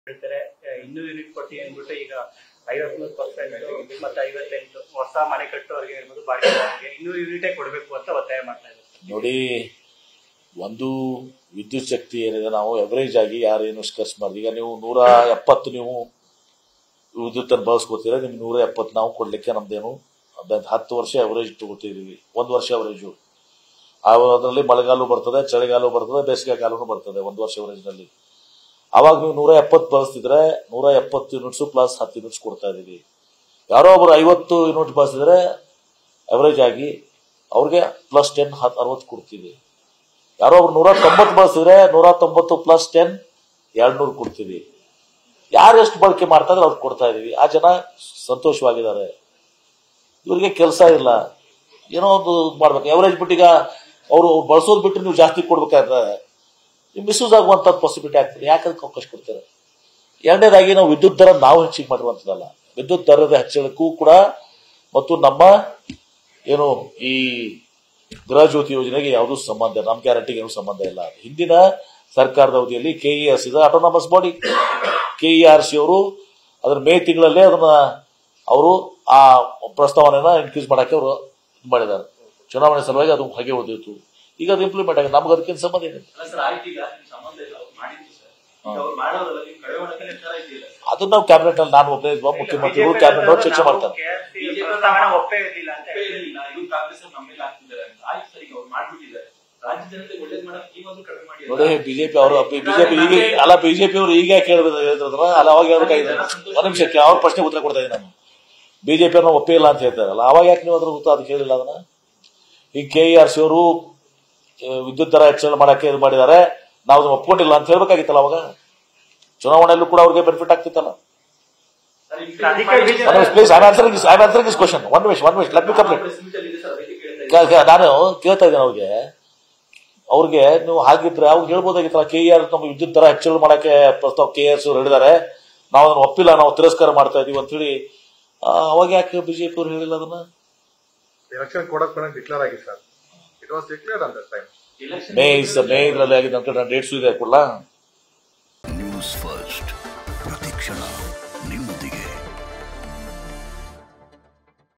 ಹೇಳ್ತಾರೆ ಆ, ಇನ್ನೂರು ಯೂನಿಟ್ ಕೊಡ್ತೀವಿ ಅಂದ್ಬಿಟ್ಟು ಈಗ ಐವತ್ಮೂರು ಪರ್ಸೆಂಟ್ ಮತ್ತೆ ಐವತ್ತೆಂಟು ಹೊಸ ಮನೆ ಕಟ್ಟೋರಿಗೆ ಇರ್ಬೋದು ಬಾಡಿಗೆದಾರರಿಗೆ ಇನ್ನೂರು ಯೂನಿಟೇ ಕೊಡಬೇಕು ಅಂತ ಒತ್ತಾಯ ಮಾಡ್ತಾ ಇದ್ದಾರೆ ನೋಡಿ ಒಂದು ವಿದ್ಯುತ್ ಶಕ್ತಿ ಏನಿದೆ ನಾವು ಎವರೇಜ್ ಆಗಿ ಯಾರೇನು ಖರ್ಚು ಮಾಡಿದ್ವಿ ಈಗ ನೀವು ನೂರ ಎಪ್ಪತ್ತು ನೀವು ವಿದ್ಯುತ್ ಅನ್ನು ಬಳಸ್ಕೊತೀರ ನಿಮ್ಗೆ ನೂರ ಎಪ್ಪತ್ತು ನಾವು ಕೊಡ್ಲಿಕ್ಕೆ ನಮ್ದೇನು ಅದ್ ಹತ್ತು ವರ್ಷ ಅವರೇಜ್ ತಗೋತಿದೀವಿ ಒಂದು ವರ್ಷ ಅವರೇಜು ಅದರಲ್ಲಿ ಮಳೆಗಾಲ ಬರ್ತದೆ ಚಳಿಗಾಲ ಬರ್ತದೆ ಬೇಸಿಗೆ ಕಾಲನೂ ಬರ್ತದೆ ಒಂದು ವರ್ಷ ಅವರೇಜ್ನಲ್ಲಿ ಅವಾಗ ನೀವು ನೂರ ಎಪ್ಪತ್ತು ಬಳಸ್ತಿದ್ರೆ ನೂರ ಎಪ್ಪತ್ತು ಯೂನಿಟ್ಸು ಪ್ಲಸ್ ಹತ್ತು ಯೂನಿಟ್ಸ್ ಕೊಡ್ತಾ ಇದೀವಿ ಯಾರೋ ಒಬ್ರು ಐವತ್ತು ಯೂನಿಟ್ ಬಳಸಿದ್ರೆ ಅವರೇಜ್ ಆಗಿ ಅವ್ರಿಗೆ ಪ್ಲಸ್ ಟೆನ್ ಹತ್ತು ಅರವತ್ತು ಕೊಡ್ತೀವಿ ಯಾರೋ ಒಬ್ರು ನೂರ ತೊಂಬತ್ತು ಬಳಸಿದ್ರೆ ನೂರ ತೊಂಬತ್ತು ಪ್ಲಸ್ ಟೆನ್ ಎರಡು ನೂರು ಕೊಡ್ತೀವಿ ಯಾರು ಎಷ್ಟು ಬಳಕೆ ಮಾಡ್ತಾ ಇದ್ರೆ ಅವ್ರಿಗೆ ಕೊಡ್ತಾ ಇದೀವಿ ಆ ಜನ ಸಂತೋಷವಾಗಿದ್ದಾರೆ ಇವ್ರಿಗೆ ಕೆಲಸ ಇಲ್ಲ ಏನೋ ಒಂದು ಮಾಡ್ಬೇಕು ಎವರೇಜ್ ಬಿಟ್ಟೀಗ ಅವರು ಬಳಸೋದು ಬಿಟ್ಟು ನೀವು ಜಾಸ್ತಿ ಕೊಡ್ಬೇಕಾದ್ರೆ ನೀವು ಮಿಸ್ಯೂಸ್ ಆಗುವಂತ ಪಾಸಿಬಿಲಿಟಿ ಆಗ್ತದೆ ಯಾಕಂದ್ರೆ ಅವಕಾಶ ಕೊಡ್ತಾರೆ ಎರಡನೇದಾಗಿ ನಾವು ವಿದ್ಯುತ್ ದರ ನಾವು ಹೆಚ್ಚಿಗೆ ಮಾಡಿರುವಂತದಲ್ಲ ವಿದ್ಯುತ್ ದರದ ಹೆಚ್ಚಳಕ್ಕೂ ಕೂಡ ಮತ್ತು ನಮ್ಮ ಏನು ಈ ಗೃಹ ಜ್ಯೋತಿ ಯೋಜನೆಗೆ ಯಾವುದೂ ಸಂಬಂಧ ಇಲ್ಲ ನಮ್ಮ ಗ್ಯಾರಂಟಿಗೆ ಏನೂ ಸಂಬಂಧ ಇಲ್ಲ ಹಿಂದಿನ ಸರ್ಕಾರದ ಅವಧಿಯಲ್ಲಿ ಕೆಇಆರ್ಸಿ ಇದೆ ಆಟೋನಾಮಸ್ ಬಾಡಿ ಕೆಇಆರ್ಸಿ ಅವರು ಅದರ ಮೇ ತಿಂಗಳಲ್ಲೇ ಅದನ್ನ ಅವರು ಆ ಪ್ರಸ್ತಾವನೆನ ಇನ್ಕ್ರೀಸ್ ಮಾಡಕ್ಕೆ ಅವರು ಇದು ಮಾಡಿದ್ದಾರೆ ಚುನಾವಣೆ ಸಲುವಾಗಿ ಅದು ಹಾಗೆ ಉಳಿದಿತ್ತು ಈಗ ಅದು ಇಂಪ್ಲಿಮೆಂಟ್ ಆಗಿದೆ ನಮ್ಗೆ ಅದಕ್ಕಿಂತ ಸಂಬಂಧ ಏನಿಲ್ಲ ಅಲ್ಲ ಸರ್ ಆಯ್ತು ಈಗ ನಿಮ್ ಸಂಬಂಧ ಇಲ್ಲ ಅವ್ರು ಮಾಡಿದ್ದು ಸರ್ ಈಗ ಅವ್ರು ಮಾಡೋದಲ್ಲ ನೀವು ಕಡಿಮೆ ಮಾಡಕ್ಕೆ ನಿರ್ಧಾರ ಇದೆಯಲ್ಲ ಅದನ್ನ ನಾವು ಕ್ಯಾಬಿನೆಟ್ ಅಲ್ಲಿ ನಾನು ಒಬ್ಬನೇ ಇದ್ವ ಮುಖ್ಯಮಂತ್ರಿಗಳು ಕ್ಯಾಬಿನೆಟ್ ಅವ್ರು ಚರ್ಚೆ ಮಾಡ್ತಾರೆ KRC ಪ್ರಸ್ತಾವನೆ ಒಪ್ಪೇ ಇರಲಿಲ್ಲ ಅಂತ ತಪ್ಪೇ ಇರಲಿಲ್ಲ ಇವ್ರು ಕಾಂಗ್ರೆಸ್ ನಮ್ಮ ಮೇಲೆ ಹಾಕ್ತಿದ್ದಾರೆ ಅಂತ ಆಯ್ತು ಸರ್ ಈಗ ಅವ್ರು ಮಾಡ್ಬಿಟ್ಟಿದ್ದಾರೆ ರಾಜ್ಯ ಜನತೆ ಒಳ್ಳೇದ್ ಮಾಡಕ್ ನೀವೊಂದು ಕಡಿಮೆ ಮಾಡಿ ನೋಡಿ ಬಿಜೆಪಿ ಅವರು ಬಿಜೆಪಿ ಈಗ ಅಲ್ಲ ಬಿಜೆಪಿ ಅವರು ಈಗ ಯಾಕೆ ಹೇಳ್ಬೇಕು ಹೇಳಿದ್ರ ಅಲ್ಲ ಅವಾಗ ಹೇಳ್ಬೇಕಾಗಿದೆ ಒಂದ್ ನಿಮಿಷಕ್ಕೆ ಅವ್ರ ಪ್ರಶ್ನೆ ಉತ್ತರ ಕೊಡ್ತಾ ಇದ್ದೀನಿ ನಾನು ಬಿಜೆಪಿ ಅವ್ರನ್ನ ಒಪ್ಪೇ ಇಲ್ಲ ಅಂತ ಹೇಳ್ತಾರಲ್ಲ ಅವಾಗ ಯಾಕೆ ನೀವು ಅದ್ರ ಉತ್ತರ ಅದಕ್ಕೆ ಹೇಳಿಲ್ಲ ಅದನ್ನ ಈಗ ಕೆ ಇ ಆರ್ ಸಿ ಅವರು ವಿದ್ಯುತ್ ದರ ಹೆಚ್ಚಳ ಮಾಡಕ್ಕೆ ಇದು ಮಾಡಿದ್ದಾರೆ ನಾವು ಅದನ್ನ ಒಪ್ಕೊಂಡಿಲ್ಲ ಅಂತ ಹೇಳ್ಬೇಕಾಗಿತ್ತಲ್ಲ ಅವಾಗ ಚುನಾವಣೆಯಲ್ಲೂ ಕೂಡ ಅವ್ರಿಗೆ ಬೆನಿಫಿಟ್ ಆಗ್ತಿತ್ತಲ್ಲ ಸರ್, ಈ ಅದಕ್ಕೆ BJP please I answering I answering this question one minute one minute let me complete press meet ಅಲ್ಲಿ ಇದೆ ಸರ್ ಅದಕ್ಕೆ ಕೇಳ್ತಾ ಇದ್ದೀನಿ. ನಾನು ಕೇಳ್ತಾ ಇದ್ದೇನೆ ಅವ್ರಿಗೆ ಅವ್ರಿಗೆ ನೀವು ಹಾಗಿದ್ರೆ ಅವ್ರು ಹೇಳ್ಬೋದಾಗಿತ್ತಲ್ಲ ಕೆ ಆರ್ ನಮ್ಮ ವಿದ್ಯುತ್ ದರ ಹೆಚ್ಚಳ ಮಾಡಕ್ಕೆ ಪ್ರಸ್ತಾವ ಕೆ ಆರ್ಸ್ ಅವ್ರು ಹೇಳಿದ್ದಾರೆ ನಾವು ಅದನ್ನ ಒಪ್ಪಿಲ್ಲ ನಾವು ತಿರಸ್ಕಾರ ಮಾಡ್ತಾ ಇದೀವಿ ಅಂತ ಹೇಳಿ ಆ, ಅವಾಗ ಯಾಕೆ ಬಿಜೆಪಿ ಅವ್ರು ಹೇಳಿಲ್ಲ ಅದನ್ನ ಎಲೆಕ್ಷನ್ ಕೊಡಕ್ ಡಿಕ್ಲೇರ್ ಆಗಿ sir it was declared at that time Election May is May ಇದ್ರಲ್ಲಿ ಆಗಿದೆ ಅಂತ ಡೇಟ್ಸ್ ಇದೆ ಕೊಡ್ಲಾ ನ್ಯೂಸ್ ಫಸ್ಟ್